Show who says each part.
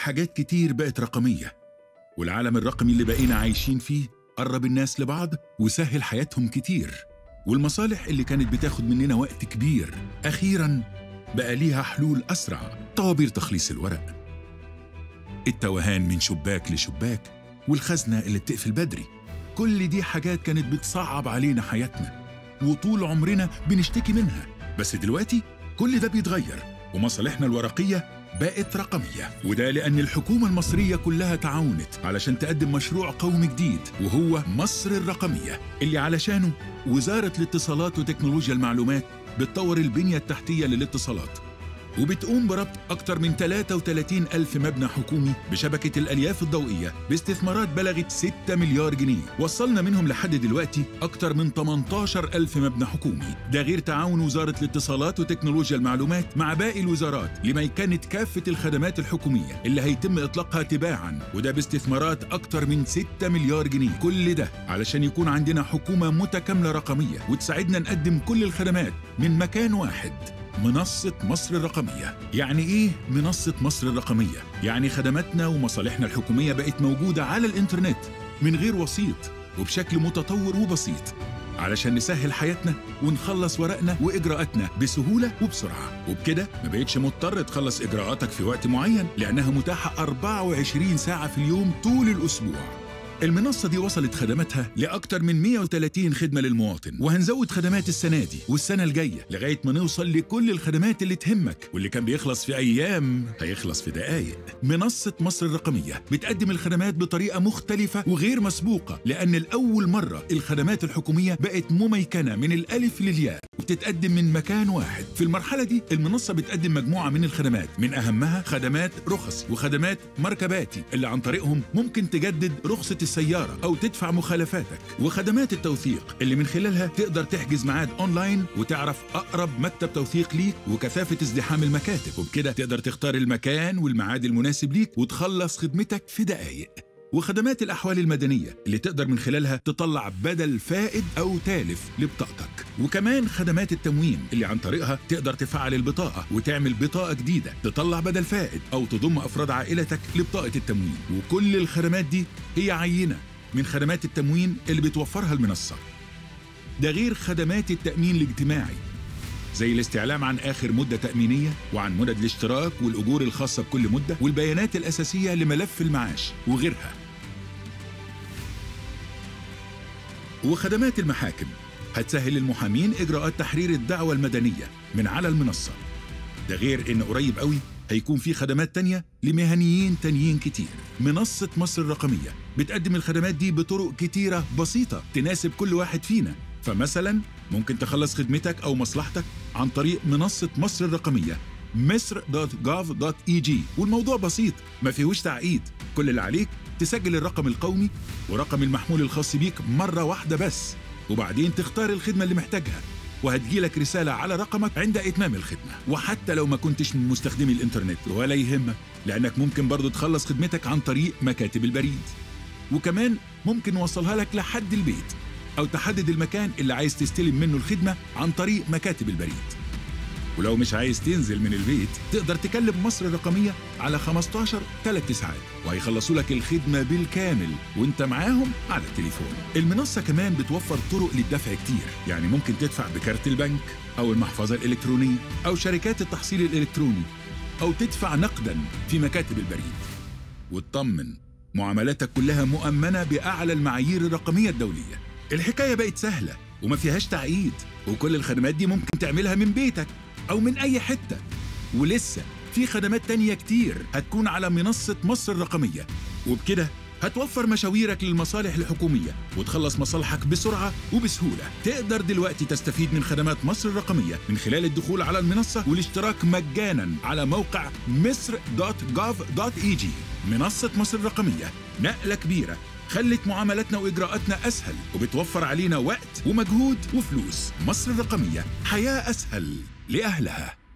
Speaker 1: حاجات كتير بقت رقمية والعالم الرقمي اللي بقينا عايشين فيه قرب الناس لبعض وسهل حياتهم كتير والمصالح اللي كانت بتاخد مننا وقت كبير أخيراً بقى ليها حلول أسرع طوابير تخليص الورق التوهان من شباك لشباك والخزنة اللي بتقفل بدري كل دي حاجات كانت بتصعب علينا حياتنا وطول عمرنا بنشتكي منها بس دلوقتي كل ده بيتغير ومصالحنا الورقية بقت رقمية وده لأن الحكومة المصرية كلها تعاونت علشان تقدم مشروع قومي جديد وهو مصر الرقمية اللي علشانه وزارة الاتصالات وتكنولوجيا المعلومات بتطور البنية التحتية للاتصالات وبتقوم بربط أكثر من 33 ألف مبنى حكومي بشبكة الألياف الضوئية باستثمارات بلغت 6 مليار جنيه وصلنا منهم لحد دلوقتي أكثر من 18 ألف مبنى حكومي ده غير تعاون وزارة الاتصالات وتكنولوجيا المعلومات مع باقي الوزارات لميكنة كافة الخدمات الحكومية اللي هيتم إطلاقها تباعا وده باستثمارات أكثر من 6 مليار جنيه كل ده علشان يكون عندنا حكومة متكاملة رقمية وتساعدنا نقدم كل الخدمات من مكان واحد منصة مصر الرقمية يعني إيه منصة مصر الرقمية؟ يعني خدماتنا ومصالحنا الحكومية بقت موجودة على الإنترنت من غير وسيط وبشكل متطور وبسيط علشان نسهل حياتنا ونخلص ورقنا وإجراءاتنا بسهولة وبسرعة وبكده ما بقتش مضطر تخلص إجراءاتك في وقت معين لأنها متاحة 24 ساعة في اليوم طول الأسبوع المنصة دي وصلت خدماتها لأكثر من 130 خدمة للمواطن وهنزود خدمات السنة دي والسنة الجاية لغاية ما نوصل لكل الخدمات اللي تهمك واللي كان بيخلص في أيام هيخلص في دقايق منصة مصر الرقمية بتقدم الخدمات بطريقة مختلفة وغير مسبوقة لأن لأول مرة الخدمات الحكومية بقت مميكنة من الألف للياء وبتتقدم من مكان واحد في المرحلة دي المنصة بتقدم مجموعة من الخدمات من أهمها خدمات رخص وخدمات مركباتي اللي عن طريقهم ممكن تجدد رخصة السيارة أو تدفع مخالفاتك وخدمات التوثيق اللي من خلالها تقدر تحجز ميعاد أونلاين وتعرف أقرب مكتب توثيق ليك وكثافة ازدحام المكاتب وبكده تقدر تختار المكان والميعاد المناسب ليك وتخلص خدمتك في دقايق وخدمات الأحوال المدنية اللي تقدر من خلالها تطلع بدل فائد أو تالف لبطاقتك وكمان خدمات التموين اللي عن طريقها تقدر تفعل البطاقة وتعمل بطاقة جديدة تطلع بدل فائد أو تضم أفراد عائلتك لبطاقة التموين وكل الخدمات دي هي عينة من خدمات التموين اللي بتوفرها المنصة ده غير خدمات التأمين الاجتماعي زي الاستعلام عن آخر مدة تأمينية وعن مدد الاشتراك والأجور الخاصة بكل مدة والبيانات الأساسية لملف المعاش وغيرها وخدمات المحاكم هتسهل للمحامين إجراءات تحرير الدعوة المدنية من على المنصة ده غير إن قريب قوي هيكون في خدمات تانية لمهنيين تانيين كتير منصة مصر الرقمية بتقدم الخدمات دي بطرق كتيرة بسيطة تناسب كل واحد فينا فمثلا ممكن تخلص خدمتك أو مصلحتك عن طريق منصة مصر الرقمية مصر.gov.eg والموضوع بسيط ما فيهوش تعقيد كل اللي عليك تسجل الرقم القومي ورقم المحمول الخاص بيك مرة واحدة بس وبعدين تختار الخدمة اللي محتاجها وهتجيلك رسالة على رقمك عند إتمام الخدمة وحتى لو ما كنتش من مستخدمي الإنترنت ولا يهمك لأنك ممكن برضو تخلص خدمتك عن طريق مكاتب البريد وكمان ممكن نوصلها لك لحد البيت أو تحدد المكان اللي عايز تستلم منه الخدمة عن طريق مكاتب البريد ولو مش عايز تنزل من البيت تقدر تكلم مصر الرقمية على 15 3 ساعات وهيخلصوا لك الخدمة بالكامل وانت معاهم على التليفون المنصة كمان بتوفر طرق للدفع كتير يعني ممكن تدفع بكارت البنك أو المحفظة الإلكترونية أو شركات التحصيل الإلكتروني أو تدفع نقدا في مكاتب البريد واطمن معاملاتك كلها مؤمنة بأعلى المعايير الرقمية الدولية الحكاية بقت سهلة وما فيهاش تعقيد وكل الخدمات دي ممكن تعملها من بيتك أو من أي حتة ولسه في خدمات تانية كتير هتكون على منصة مصر الرقمية وبكده هتوفر مشاويرك للمصالح الحكومية وتخلص مصالحك بسرعة وبسهولة تقدر دلوقتي تستفيد من خدمات مصر الرقمية من خلال الدخول على المنصة والاشتراك مجانا على موقع مصر.gov.eg منصة مصر الرقمية نقلة كبيرة خلت معاملاتنا وإجراءاتنا أسهل وبتوفر علينا وقت ومجهود وفلوس مصر الرقمية حياة أسهل لأهلها